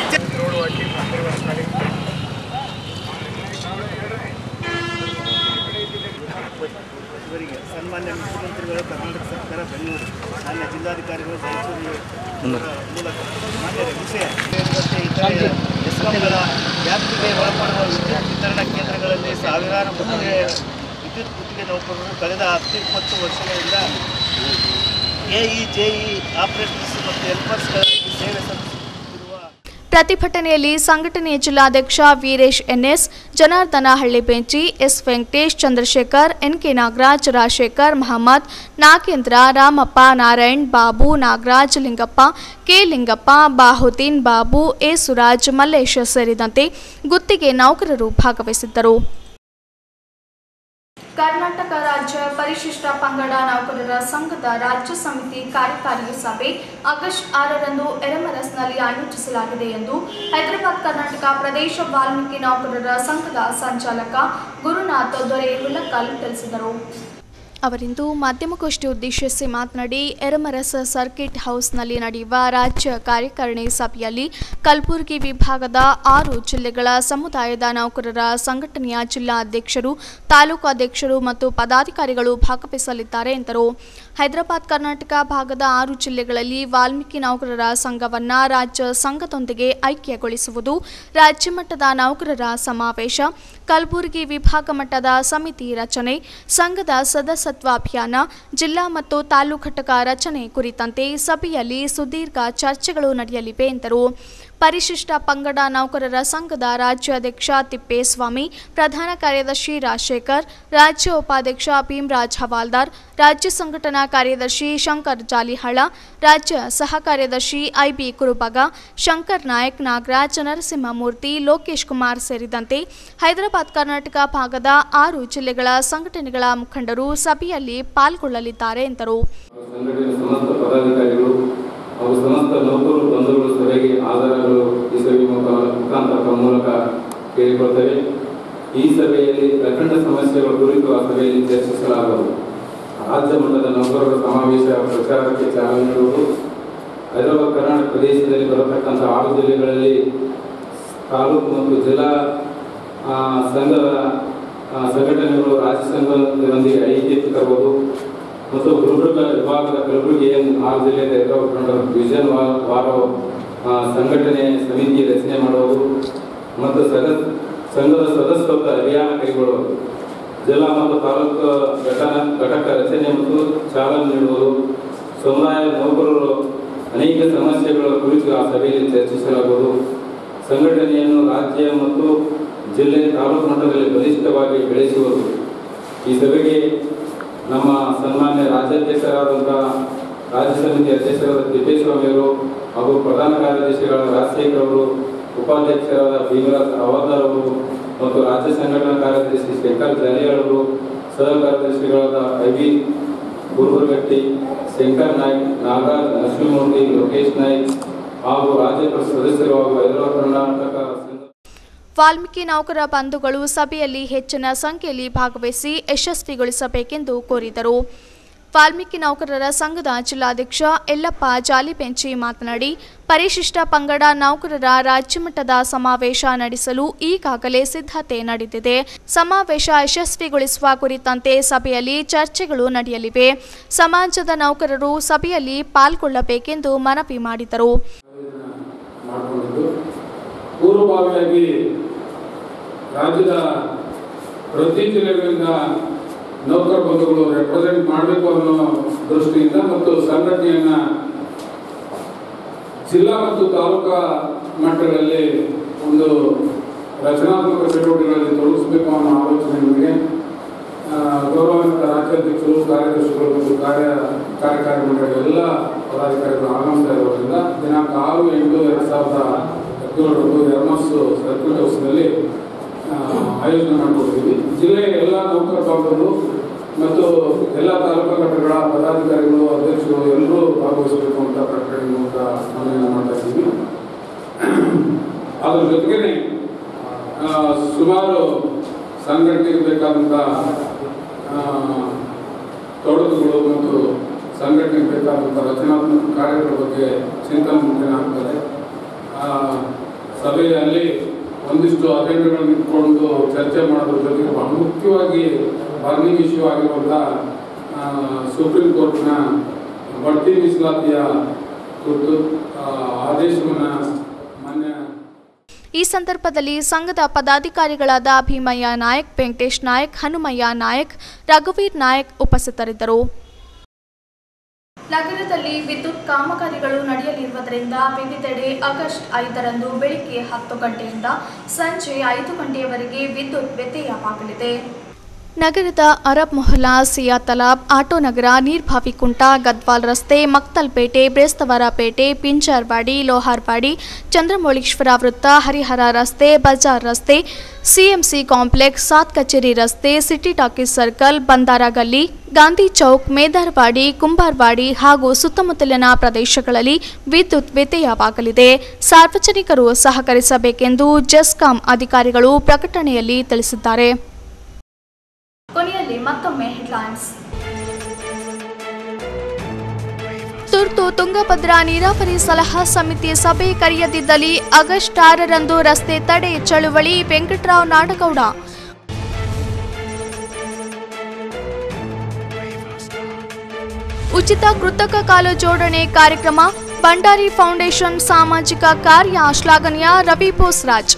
ಇವರಿಗೆ ಸನ್ಮಾನ್ಯ ಮುಖ್ಯಮಂತ್ರಿಗಳು ಕರ್ನಾಟಕ ಸರ್ಕಾರ ಬೆಂಗಳೂರು ಮಾನ್ಯ ಜಿಲ್ಲಾಧಿಕಾರಿಗಳು ಮೈಸೂರು ಮೂಲಕ ಮಾನ್ಯ ವಿಷಯ ಸೇರಿದಂತೆ ಇತರೆ ಎಸ್ಕಾಂಗಳ ವ್ಯಾಪ್ತಿಗೆ ಒಳಪಡುವ ವಿದ್ಯುತ್ ವಿತರಣಾ ಕೇಂದ್ರಗಳಲ್ಲಿ ಸಾವಿರಾರು ಗುತ್ತಿಗೆ ವಿದ್ಯುತ್ ಗುತ್ತಿಗೆ ನೌಕರರು ಕಳೆದ ಹತ್ತು ಇಪ್ಪತ್ತು ವರ್ಷಗಳಿಂದ ಎಇ ಜೆಇ ಆಪರೇಟರ್ಸ್ ಮತ್ತು ಹೆಲ್ಪರ್ಸ್ಗಳಾಗಿ ಸೇವೆ ಸಲ್ಲಿಸುತ್ತಿರುವ ಪ್ರತಿಭಟನೆಯಲ್ಲಿ ಸಂಘಟನೆಯ ಜಿಲ್ಲಾಧ್ಯಕ್ಷ Veeresh N S Janardhana Hallibenchi S Venkatesh Chandrashekar N K Nagaraj Rajashekar Mohammed Nagendra Ramappa Narayan Babu Nagaraj Lingappa K Lingappa Bahuddin Babu A Suraj Mallesh ಸೇರಿದಂತೆ ಗುತ್ತಿಗೆ ನೌಕರರು ಭಾಗವಹಿಸಿದ್ದರು ಕರ್ನಾಟಕ ರಾಜ್ಯ ಪರಿಶಿಷ್ಟ ಪಂಗಡ ನೌಕರರ ಸಂಘದ ರಾಜ್ಯ ಸಮಿತಿ ಕಾರ್ಯಕಾರಿ ಸಭೆ ಆಗಸ್ಟ್ ಆರರಂದು ಎರಮರಸ್ನಲ್ಲಿ ಆಯೋಜಿಸಲಾಗಿದೆ ಎಂದು ಹೈದರಾಬಾದ್ ಕರ್ನಾಟಕ ಪ್ರದೇಶ ವಾಲ್ಮೀಕಿ ನೌಕರರ ಸಂಘದ ಸಂಚಾಲಕ ಗುರುನಾಥ್ ದೊರೆ ಹುಲಕಲ್ ತಿಳಿಸಿದರು ಅವರಿಂದು ಮಾಧ್ಯಮಗೋಷ್ಠಿ ಉದ್ದೇಶಿಸಿ ಮಾತನಾಡಿ ಎರಮರಸ ಸರ್ಕಿಟ್ ಹೌಸ್ನಲ್ಲಿ ನಡೆಯುವ ರಾಜ್ಯ ಕಾರ್ಯಕಾರಿಣಿ ಸಭೆಯಲ್ಲಿ ಕಲಬುರಗಿ ವಿಭಾಗದ ಆರು ಜಿಲ್ಲೆಗಳ ಸಮುದಾಯದ ನೌಕರರ ಸಂಘಟನೆಯ ಜಿಲ್ಲಾ ಅಧ್ಯಕ್ಷರು ತಾಲೂಕು ಅಧ್ಯಕ್ಷರು ಮತ್ತು ಪದಾಧಿಕಾರಿಗಳು ಭಾಗವಹಿಸಲಿದ್ದಾರೆ ಎಂದರು ಹೈದರಾಬಾದ್ ಕರ್ನಾಟಕ ಭಾಗದ ಆರು ಜಿಲ್ಲೆಗಳಲ್ಲಿ ವಾಲ್ಮೀಕಿ ನೌಕರರ ಸಂಘವನ್ನ ರಾಜ್ಯ ಸಂಘದೊಂದಿಗೆ ಐಕ್ಯಗೊಳಿಸುವುದು ರಾಜ್ಯ ಮಟ್ಟದ ನೌಕರರ ಸಮಾವೇಶ ಕಲಬುರಗಿ ವಿಭಾಗ ಮಟ್ಟದ ಸಮಿತಿ ರಚನೆ ಸಂಘದ ಸದಸ್ಯತ್ವ ಅಭಿಯಾನ ಜಿಲ್ಲಾ ಮತ್ತು ತಾಲೂಕು ಘಟಕ ರಚನೆ ಕುರಿತಂತೆ ಸಭೆಯಲ್ಲಿ ಸುದೀರ್ಘ ಚರ್ಚೆಗಳು ನಡೆಯಲಿವೆ ಎಂದರು ಪರಿಶಿಷ್ಟ ಪಂಗಡ ನೌಕರರ ಸಂಘದ ರಾಜ್ಯಾಧ್ಯಕ್ಷ ತಿಪ್ಪೇಸ್ವಾಮಿ ಪ್ರಧಾನ ಕಾರ್ಯದರ್ಶಿ ರಾಜಶೇಖರ್ ರಾಜ್ಯ ಉಪಾಧ್ಯಕ್ಷ ಭೀಮರಾಜ್ ಹವಾಲ್ದಾರ್ ರಾಜ್ಯ ಸಂಘಟನಾ ಕಾರ್ಯದರ್ಶಿ ಶಂಕರ್ ಜಾಲಿಹಳ ರಾಜ್ಯ ಸಹ ಕಾರ್ಯದರ್ಶಿ ಐಬಿ ಕುರುಬಗ ಶಂಕರ್ ನಾಯಕ್ ನಾಗರಾಜ್ ನರಸಿಂಹಮೂರ್ತಿ ಲೋಕೇಶ್ ಕುಮಾರ್ ಸೇರಿದಂತೆ ಹೈದರಾಬಾದ್ ಕರ್ನಾಟಕ ಭಾಗದ ಆರು ಜಿಲ್ಲೆಗಳ ಸಂಘಟನೆಗಳ ಮುಖಂಡರು ಸಭೆಯಲ್ಲಿ ಪಾಲ್ಗೊಳ್ಳಲಿದ್ದಾರೆ ಎಂದರು ಸಂಘಟನೆಯ ಸಮಸ್ತ ಪದಾಧಿಕಾರಿಗಳು ಹಾಗೂ ಸಮಸ್ತ ನೌಕರರು ಬಂಧುಗಳು ಸಭೆಗೆ ಆಧಾರಗಳು ಈ ಸಭೆ ಮುಖ- ಮುಖಾಂತರ ಮೂಲಕ ಕೇಳಿಕೊಳ್ತವೆ ಈ ಸಭೆಯಲ್ಲಿ ಪ್ರಖಂಡ ಸಮಸ್ಯೆಗಳ ಕುರಿತು ಆ ಸಭೆಯಲ್ಲಿ ಚರ್ಚಿಸಲಾಗುವುದು ರಾಜ್ಯ ಮಟ್ಟದ ನೌಕರರ ಸಮಾವೇಶ ಪ್ರಚಾರಕ್ಕೆ ಚಾಲನೆ ನೀಡುವುದು ಹೈದರಾಬಾದ್ ಕರ್ನಾಟಕ ಪ್ರದೇಶದಲ್ಲಿ ಬರತಕ್ಕಂಥ ಆರು ಜಿಲ್ಲೆಗಳಲ್ಲಿ ತಾಲೂಕು ಮತ್ತು ಜಿಲ್ಲಾ ಆ, ಸಂಘದ ಆ, ಸಂಘಟನೆಗಳು ರಾಜ್ಯ ಸಂಘದೊಂದಿಗೆ ಐಕ್ಯತೆ ತರುವುದು ಮತ್ತು ಗುಲ್ಬರ್ಗ ವಿಭಾಗದ ಕಲಬುರಗಿ ಏನು ಆರು ಜಿಲ್ಲೆಯ ಎದುರು ವಿಷನ್ ವಾರ ಆ, ಸಂಘಟನೆ ಸಮಿತಿ ರಚನೆ ಮಾಡುವುದು ಮತ್ತು ಸದ ಸಂಘದ ಸದಸ್ಯತ್ವ ಅಭಿಯಾನ ಕೈಗೊಳ್ಳುವುದು ಜಿಲ್ಲಾ ಮತ್ತು ತಾಲೂಕು ಘಟನ ಘಟಕ ರಚನೆ ಮತ್ತು ಚಾಲನೆ ನೀಡುವುದು ಸಮುದಾಯ ನೌಕರರು ಅನೇಕ ಸಮಸ್ಯೆಗಳ ಕುರಿತು ಆ ಸಭೆಯಲ್ಲಿ ಚರ್ಚಿಸಲಾಗುವುದು ಸಂಘಟನೆಯನ್ನು ರಾಜ್ಯ ಮತ್ತು ಜಿಲ್ಲೆ ತಾಲೂಕು ಮಟ್ಟದಲ್ಲಿ ಬಲಿಷ್ಠವಾಗಿ ಬೆಳೆಸುವುದು ಈ ಸಭೆಗೆ ನಮ್ಮ ಸನ್ಮಾನ್ಯ ರಾಜ್ಯಾಧ್ಯಕ್ಷರಾದಂಥ ರಾಜ್ಯ ಸಮಿತಿ ಅಧ್ಯಕ್ಷರಾದ ತಿಪ್ಪೇಸ್ವಾಮಿಯವರು ಹಾಗೂ ಪ್ರಧಾನ ಕಾರ್ಯದರ್ಶಿಗಳಾದ ರಾಜಶೇಖರ್ ಅವರು ಉಪಾಧ್ಯಕ್ಷರಾದ ಭೀಮರಾಜ್ ಅವಧಾರ್ ಅವರು ಮತ್ತು ರಾಜ್ಯ ಸಂಘಟನಾ ಕಾರ್ಯದರ್ಶಿ ಶಂಕರ್ ಜಾಲಿಯಾಳ್ ಅವರು ಸಹ ಕಾರ್ಯದರ್ಶಿಗಳಾದ ಐ ವಿ ಗುರುಬರ್ಗಟ್ಟಿ ಶಂಕರ್ ನಾಯ್ಕ್ ನಾಗರಾಜ್ ನರಸಿಂಹಮೂರ್ತಿ ಲೋಕೇಶ್ ನಾಯ್ಕ್ ಹಾಗೂ ರಾಜ್ಯ ಪರಿಷತ್ ಸದಸ್ಯರು ಹಾಗೂ ಹೈದರಾಬಾದ್ ಕರ್ನಾಟಕ ಸಂಘ ವಾಲ್ಮೀಕಿ ನೌಕರ ಬಂಧುಗಳು ಸಭೆಯಲ್ಲಿ ಹೆಚ್ಚಿನ ಸಂಖ್ಯೆಯಲ್ಲಿ ಭಾಗವಹಿಸಿ ಯಶಸ್ವಿಗೊಳಿಸಬೇಕೆಂದು ಕೋರಿದರು ವಾಲ್ಮೀಕಿ ನೌಕರರ ಸಂಘದ ಜಿಲ್ಲಾಧ್ಯಕ್ಷ ಯಲ್ಲಪ್ಪ ಜಾಲಿಬೆಂಚಿ ಮಾತನಾಡಿ ಪರಿಶಿಷ್ಟ ಪಂಗಡ ನೌಕರರ ರಾಜ್ಯಮಟ್ಟದ ಸಮಾವೇಶ ನಡೆಸಲು ಈಗಾಗಲೇ ಸಿದ್ಧತೆ ನಡೆದಿದೆ ಸಮಾವೇಶ ಯಶಸ್ವಿಗೊಳಿಸುವ ಕುರಿತಂತೆ ಸಭೆಯಲ್ಲಿ ಚರ್ಚೆಗಳು ನಡೆಯಲಿವೆ ಸಮಾಜದ ನೌಕರರು ಸಭೆಯಲ್ಲಿ ಪಾಲ್ಗೊಳ್ಳಬೇಕೆಂದು ಮನವಿ ಮಾಡಿದರು ಮಾಡಿಕೊಂಡಿದ್ದು ಪೂರ್ವಭಾವಿಯಾಗಿ ರಾಜ್ಯದ ಪ್ರತಿ ಜಿಲ್ಲೆಗಳಿಂದ ನೌಕರ ಬಂಧುಗಳು ರೆಪ್ರೆಸೆಂಟ್ ಮಾಡಬೇಕು ಅನ್ನೋ ದೃಷ್ಟಿಯಿಂದ ಮತ್ತು ಸಂಘಟನೆಯನ್ನ ಜಿಲ್ಲಾ ಮತ್ತು ತಾಲೂಕಾ ಮಟ್ಟಗಳಲ್ಲಿ ಒಂದು ರಚನಾತ್ಮಕ ಚಟುವಟಿಕೆಗಳಲ್ಲಿ ತೊಡಗಿಸಬೇಕು ಅನ್ನೋ ಆಲೋಚನೆ ನಮಗೆ ಆ, ಗೌರವಾನ್ವಿತ ರಾಜ್ಯಾಧ್ಯಕ್ಷರು ಕಾರ್ಯದರ್ಶಿಗಳು ಮತ್ತು ಕಾರ್ಯ ಕಾರ್ಯಕಾರಿ ಮಂಡಳಿ ಎಲ್ಲ ಪದಾಧಿಕಾರಿಗಳು ಆಗಮಿಸ್ತಾ ಇರೋದ್ರಿಂದ ದಿನಾಂಕ ಆರು ಎಂಟು ಎರಡು ಸಾವಿರದ ಹದಿನೇಳರಂದು ಯರ್ಮಸ್ ಸರ್ಕ್ಯೂಟ್ ಹೌಸ್ನಲ್ಲಿ ಆ, ಆಯೋಜನೆ ಮಾಡಿಕೊಟ್ಟಿದ್ದೀವಿ ಜಿಲ್ಲೆಯ ಎಲ್ಲ ನೌಕರ ಬಾಂಧವರು ಮತ್ತು ಎಲ್ಲ ತಾಲೂಕು ಘಟಕಗಳ ಪದಾಧಿಕಾರಿಗಳು ಅಧ್ಯಕ್ಷರು ಎಲ್ಲರೂ ಭಾಗವಹಿಸಬೇಕು ಅಂತ ಪ್ರಕಟಣೆ ಮೂಲಕ ಮನವಿಯನ್ನು ಮಾಡ್ತಾ ಇದ್ದೀವಿ ಅದ್ರ ಜೊತೆಗೇನೆ ಆ, ಸುಮಾರು ಸಂಘಟನೆಗೆ ಬೇಕಾದಂಥ ಆ, ತೊಡಕುಗಳು ಮತ್ತು ಸಂಘಟನೆಗೆ ಬೇಕಾದಂಥ ರಚನಾತ್ಮಕ ಕಾರ್ಯಗಳ ಬಗ್ಗೆ ಚಿಂತನೆ ಮುಂಚೆ ಆಗ್ತದೆ ಆ, ಸಭೆಯಲ್ಲಿ ಒಂದಿಷ್ಟು ಅಜೆಂಡಗಳನ್ನು ಇಟ್ಕೊಂಡು ಚರ್ಚೆ ಮಾಡೋದ್ರ ಜೊತೆಗೆ ಬಹಳ ಮುಖ್ಯವಾಗಿ ಬರ್ನಿಂಗ್ ಇಶ್ಯೂ ಆಗಿರುವಂಥ ಆ, ಸುಪ್ರೀಂ ಕೋರ್ಟ್ನ ಬಡ್ತಿ ಮೀಸಲಾತಿಯ ಕುರಿತು ಆ, ಆದೇಶವನ್ನು ಮಾನ್ಯ ಈ ಸಂದರ್ಭದಲ್ಲಿ ಸಂಘದ ಪದಾಧಿಕಾರಿಗಳಾದ ಭೀಮಯ್ಯ ನಾಯಕ್ ವೆಂಕಟೇಶ್ ನಾಯಕ್ ಹನುಮಯ್ಯ ನಾಯಕ್ ರಘುವೀರ್ ನಾಯಕ್ ಉಪಸ್ಥಿತರಿದ್ದರು ನಗರದಲ್ಲಿ ವಿದ್ಯುತ್ ಕಾಮಗಾರಿಗಳು ನಡೆಯಲಿರುವುದರಿಂದ ವಿವಿಧೆಡೆ ಆಗಸ್ಟ್ ಐದರಂದು ಬೆಳಿಗ್ಗೆ ಹತ್ತು ಗಂಟೆಯಿಂದ ಸಂಜೆ ಐದು ಗಂಟೆಯವರೆಗೆ ವಿದ್ಯುತ್ ವ್ಯತ್ಯಯವಾಗಲಿದೆ ನಗರದ ಅರಬ್ ಮೊಹಲ್ಲಾ ಸಿಯಾ ತಲಾಬ್ ಆಟೋ ನಗರ ನೀರ್ಭಾವಿಕುಂಟ ಗದ್ವಾಲ್ ರಸ್ತೆ ಮಕ್ತಲ್ಪೇಟೆ ಬ್ರೇಸ್ತವರಪೇಟೆ ಪಿಂಜಾರ್ವಾಡಿ ಲೋಹಾರ್ವಾಡಿ ಚಂದ್ರಮೌಳೀಶ್ವರ ವೃತ್ತ ಹರಿಹರ ರಸ್ತೆ ಬಜಾರ್ ರಸ್ತೆ ಸಿಎಂಸಿ ಕಾಂಪ್ಲೆಕ್ಸ್ ಸಾತ್ ಕಚೇರಿ ರಸ್ತೆ ಸಿಟಿ ಟಾಕೀಸ್ ಸರ್ಕಲ್ ಬಂದಾರ ಗಲ್ಲಿ ಗಾಂಧಿ ಚೌಕ್ ಮೇದಾರ್ವಾಡಿ ಕುಂಬಾರ್ವಾಡಿ ಹಾಗೂ ಸುತ್ತಮುತ್ತಲಿನ ಪ್ರದೇಶಗಳಲ್ಲಿ ವಿದ್ಯುತ್ ವ್ಯತ್ಯಯವಾಗಲಿದೆ ಸಾರ್ವಜನಿಕರು ಸಹಕರಿಸಬೇಕೆಂದು ಜೆಸ್ಕಾಂ ಅಧಿಕಾರಿಗಳು ಪ್ರಕಟಣೆಯಲ್ಲಿ ತಿಳಿಸಿದ್ದಾರೆ ಕೊನೆಯಲ್ಲಿ ಮತ್ತೊಮ್ಮೆ ಹೆಡ್ಲೈನ್ಸ್ ತುರ್ತು ತುಂಗಭದ್ರಾ ನೀರಾವರಿ ಸಲಹಾ ಸಮಿತಿ ಸಭೆ ಕರೆಯದಿದ್ದಲ್ಲಿ ಆಗಸ್ಟ್ ಆರರಂದು ರಸ್ತೆ ತಡೆ ಚಳುವಳಿ ವೆಂಕಟರಾವ್ ನಾಡಗೌಡ ಉಚಿತ ಕೃತಕ ಕಾಲು ಜೋಡಣೆ ಕಾರ್ಯಕ್ರಮ ಭಂಡಾರಿ ಫೌಂಡೇಶನ್ ಸಾಮಾಜಿಕ ಕಾರ್ಯ ಶ್ಲಾಘನೀಯ ರವಿ ಬೋಸ್ರಾಜ್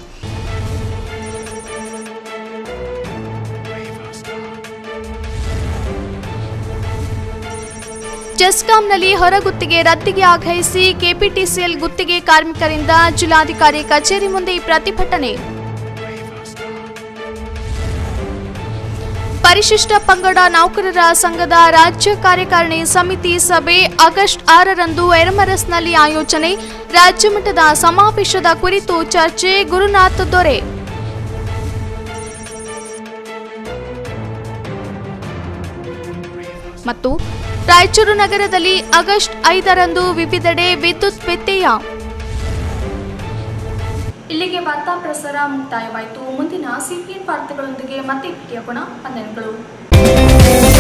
ಜೆಸ್ಕಾಂನಲ್ಲಿ ಹೊರಗುತ್ತಿಗೆ ರದ್ದಿಗೆ ಆಗ್ರಹಿಸಿ ಕೆಪಿಟಿಸಿಎಲ್ ಗುತ್ತಿಗೆ ಕಾರ್ಮಿಕರಿಂದ ಜಿಲ್ಲಾಧಿಕಾರಿ ಕಚೇರಿ ಮುಂದೆ ಪ್ರತಿಭಟನೆ ಪರಿಶಿಷ್ಟ ಪಂಗಡ ನೌಕರರ ಸಂಘದ ರಾಜ್ಯ ಕಾರ್ಯಕಾರಿಣಿ ಸಮಿತಿ ಸಭೆ ಆಗಸ್ಟ್ ಆರರಂದು ಎರ್ಮರಸ್ನಲ್ಲಿ ಆಯೋಜನೆ ರಾಜ್ಯಮಟ್ಟದ ಸಮಾವೇಶದ ಕುರಿತು ಚರ್ಚೆ ಗುರುನಾಥ್ ದೊರೆ ಮತ್ತು ರಾಯಚೂರು ನಗರದಲ್ಲಿ ಆಗಸ್ಟ್ ಐದರಂದು ವಿವಿಧೆಡೆ ವಿದ್ಯುತ್ ವ್ಯತ್ಯಯ ಇಲ್ಲಿಗೆ ವಾರ್ತಾ ಪ್ರಸಾರ ಮುಕ್ತಾಯವಾಯಿತು ಮುಂದಿನ ಸಿಪಿಎನ್ ವಾರ್ತೆಗಳೊಂದಿಗೆ ಮತ್ತೆ ಭೇಟಿಯಾಗೋಣ ವಂದನೆಗಳು